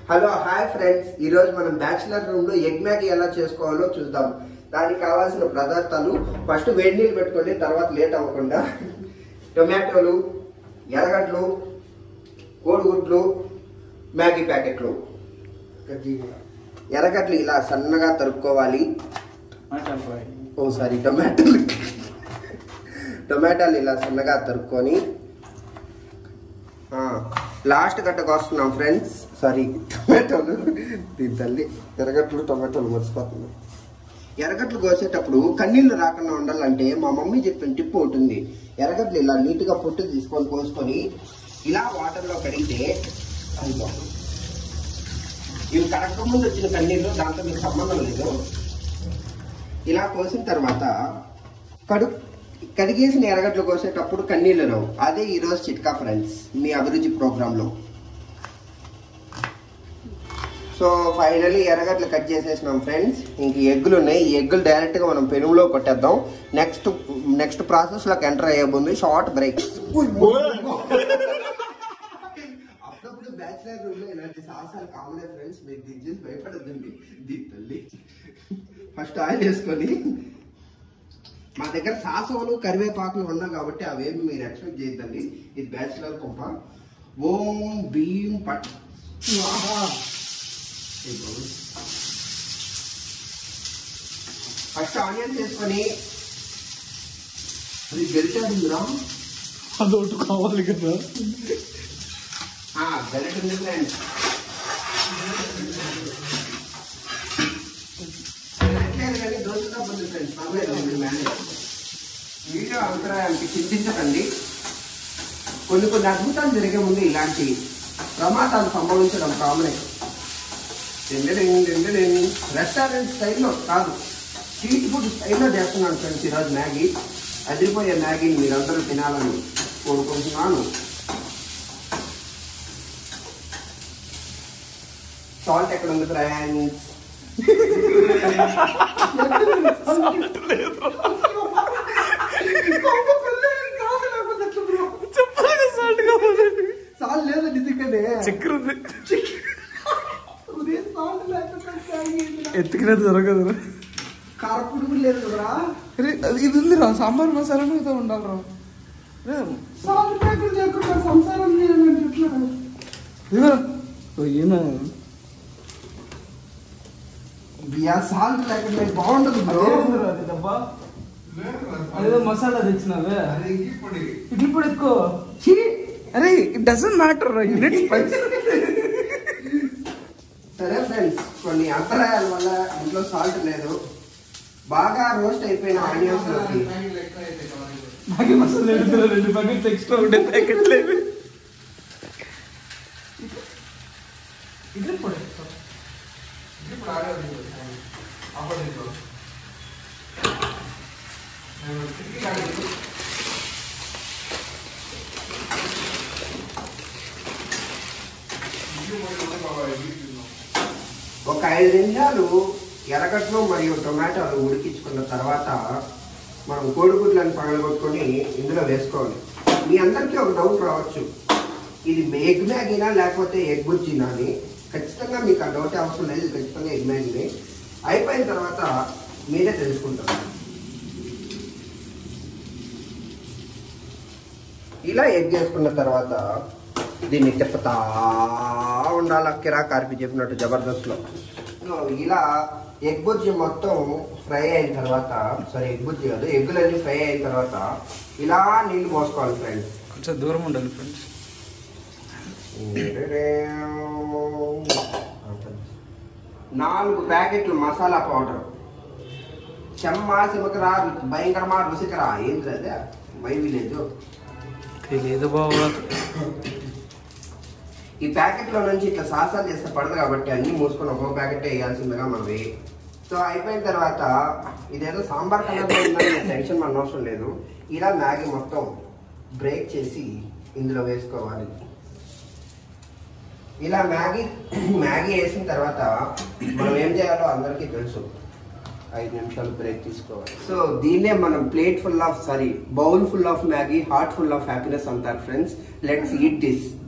Hello hi friends ఈ రోజు మనం బ్యాచిలర్ రూమ్ లో ఎగ్ మ్యాగీ ఎలా చేసుకోవాలో చూద్దాం దానికి కావాల్సిన పదార్థాలు ఫస్ట్ వేడి నీళ్ళు పెట్టుకోండి తర్వాత లేట్ అవ్వకుండా టొమాటోలు ఎర్రగడ్డలు కోడిగుడ్లు మ్యాగీ ప్యాకెట్లు ఎర్రగడ్డలు ఇలా సన్నగా తరుక్కోవాలి ఓ సారీ టొమాటోలు టొమాటోలు ఇలా సన్నగా తరుక్కొని లాస్ట్ గట్టకు వస్తున్నాం ఫ్రెండ్స్ సారీ టొమాటోలు దీని తల్లి ఎర్రగడ్డలు టొమాటోలు మర్చిపోతున్నాం ఎర్రగడ్డలు కోసేటప్పుడు కన్నీళ్లు రాకుండా ఉండాలంటే మా మమ్మీ చెప్పిన టిప్ ఒకటి ఉంది ఎర్రగడ్డలు ఇలా నీట్గా పొట్టు తీసుకొని కోసుకొని ఇలా వాటర్లో కడిగితే అదిగో. ఇవి కడక ముందు వచ్చిన కన్నీళ్ళు దాంతో మీకు సంబంధం లేదు ఇలా కోసిన తర్వాత కడు కడిగేసిన ఎర్రగడ్డలు కోసేటప్పుడు కన్నీళ్ళు రావు అదే ఈరోజు చిట్కా ఫ్రెండ్స్ మీ అభిరుచి ప్రోగ్రాంలో సో ఫైనలీ ఎర్రగడ్డలు కట్ చేసేసినాం ఫ్రెండ్స్ ఇంక ఎగ్గులు ఉన్నాయి ఈ ఎగ్గులు డైరెక్ట్గా మనం పెనుగులో కొట్టేద్దాం నెక్స్ట్ నెక్స్ట్ ప్రాసెస్లోకి ఎంటర్ అయ్యే ముందు షార్ట్ బ్రేక్ అప్పుడప్పుడు బ్యాచిలర్ రూమ్ లో ఇలాంటి సాహసాలు కామన్ ఫ్రెండ్స్ మీరు దీని చూసి భయపడద్దండి దీని తల్లి ఫస్ట్ ఆయిల్ వేసుకొని మా దగ్గర సాసవలు కరివేపాకులు ఉన్నాయి కాబట్టి అవేమి మీరు ఎక్స్పెక్ట్ చేయొద్దండి ఇది బ్యాచిలర్ కొంప ఓం భీం పట్ స్వాహా. ఫస్ట్ ఆనియన్స్ వేసుకొని అది గెలిచాడుందిరా అదొకటి కావాలి కదా గెలట్ ఉంది ఫ్రెండ్స్ కానీ దోశగా ఉంది ఫ్రెండ్స్ పర్లేదు మీరు మేనేజ్ వీడియో అంతరాయానికి చింతించకండి కొన్ని కొన్ని అద్భుతాలు జరిగే ముందు ఇలాంటి ప్రమాదాలు సంభవించడం కామనే రెస్టారెంట్ స్టైల్లో కాదు స్ట్రీట్ ఫుడ్ స్టైల్లో చేస్తున్నాను ఫ్రెండ్స్ ఈరోజు మ్యాగీ అదిరిపోయే మ్యాగీని మీరందరూ తినాలని కోరుకుంటున్నాను సాల్ట్ ఎక్కడ ఉంది ఫ్రెండ్స్ చెప్పాలి సాల్ట్ కావాలి సాల్ట్ లేదు నిజంగానే చక్కెర ఉంది ఉదయం సాల్ట్ లేకపోతే ఎత్తుకునే దొరకదు కారపుడుగు లేదు కదరా ఇది ఉంది రా సాంబార్ మసాలా మీద ఉండాలి రా రే, సాల్ట్ ప్యాకెట్ లేకుండా సంసారం చేయాలంటే ఎట్లా ఇదిగో. ఓ, ఈయన బియా సాల్ట్ లేకుండా బాగుండదు బ్రో అదేందిరా అది డబ్బా అదేదో మసాలా తెచ్చినావే ఇది ఇప్పుడు ఎక్కువ ఛీ! అరే ఇట్ డజంట్ మ్యాటర్ రా యూనిట్ స్పైస్ సరే ఫ్రెండ్స్ కొన్ని అంతరాయాల వల్ల ఇంట్లో సాల్ట్ లేదు బాగా రోస్ట్ అయిపోయిన ఆనియన్స్ లోకి మ్యాగీ మసాలా లేదు రెండు ప్యాకెట్లు ఎక్స్ట్రా ఉండే ప్యాకెట్లు ఏవి ఇది ఇప్పుడు ఒక ఐదు నిమిషాలు ఎర్రగడ్డలు మరియు టొమాటోలు ఉడికించుకున్న తర్వాత మనం కోడిగుడ్లను పగలగొట్టుకొని ఇందులో వేసుకోవాలి మీ అందరికీ ఒక డౌట్ రావచ్చు ఇది ఎగ్ మ్యాగీనా లేకపోతే ఎగ్ బుజ్జినా అని ఖచ్చితంగా మీకు ఆ డౌట్ అవసరం లేదు ఇది ఖచ్చితంగా ఎగ్ మ్యాగీనే అయిపోయిన తర్వాత మీరే తెలుసుకుంటారు ఇలా ఎగ్ వేసుకున్న తర్వాత దీన్ని తిప్పుతా ఉండాలి కిరా కార్పి చెప్పినట్టు జబర్దస్త్లో సో ఇలా ఎగ్ బుజ్జి మొత్తం ఫ్రై అయిన తర్వాత సారీ ఎగ్ బుజ్జి కాదు ఎగ్గులన్నీ ఫ్రై అయిన తర్వాత ఇలా నీళ్ళు పోసుకోవాలి ఫ్రెండ్స్ కొంచెం దూరం ఉండాలి ఫ్రెండ్స్ నాలుగు ప్యాకెట్లు మసాలా పౌడర్ చెమ్మ సిమకరా భయంకరమా రుసికరా ఏంటి అదే మై విలేజ్ తెలియదు బాబా ఈ ప్యాకెట్లో నుంచి ఇట్లా సాసాలు చేస్తే పడదు కాబట్టి అన్ని మూసుకొని ఒక్కొక్క ప్యాకెట్ వేయాల్సిందిగా మనవి సో అయిపోయిన తర్వాత ఇదేదో సాంబార్ కలర్లో ఉందని టెన్షన్ మన అవసరం లేదు ఇలా మ్యాగీ మొత్తం బ్రేక్ చేసి ఇందులో వేసుకోవాలి ఇలా మ్యాగీ మ్యాగీ వేసిన తర్వాత మనం ఏం చేయాలో అందరికీ తెలుసు ఐదు నిమిషాలు బ్రేక్ తీసుకోవాలి సో దీన్నే మనం plate full of sorry bowl full of Maggi heart full of happiness అంటారు ఫ్రెండ్స్ లెట్స్ ఈట్ దిస్